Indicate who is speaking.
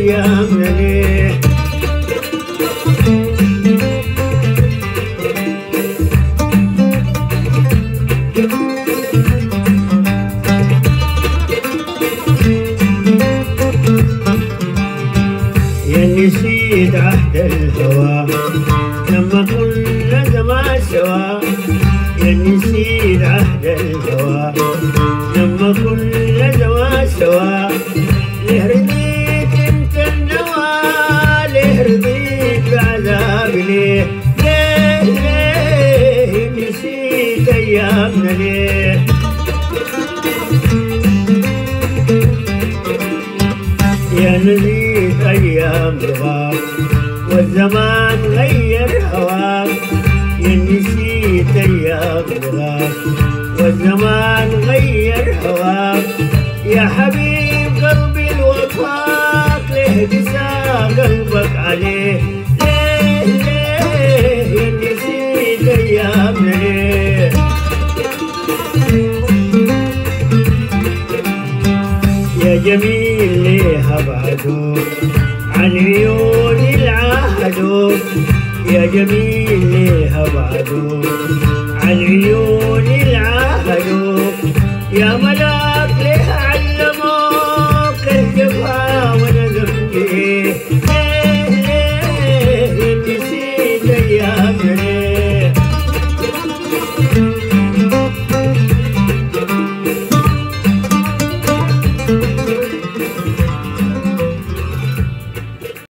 Speaker 1: أيامنا ليه يا نسيت عهد الهوى لما كنا زمان سوا يا نسيت عهد الهوى لما كنا زمان سوا ليه رضيت انت النوى ليه رضيت بعذابي ليه ليه ليه نسيت ايامنا ليه يا نسيت ايام رضاك والزمان غير هواك يا نسيت ايام رضاك والزمان غير هواك يا حبيب قلبي الوفاك ليه قسى قلبك عليه ليه ليه يا نسيت ايامنا ليه يا جميل ليه ابعدوك عن عيوني العهدوك يا جميل ليه ابعدوك عن عيوني العهدوك يا ملاك ليه علموك الجفا وانا ذنبي إيه؟ ليه ليه نسيت ايامنا ليه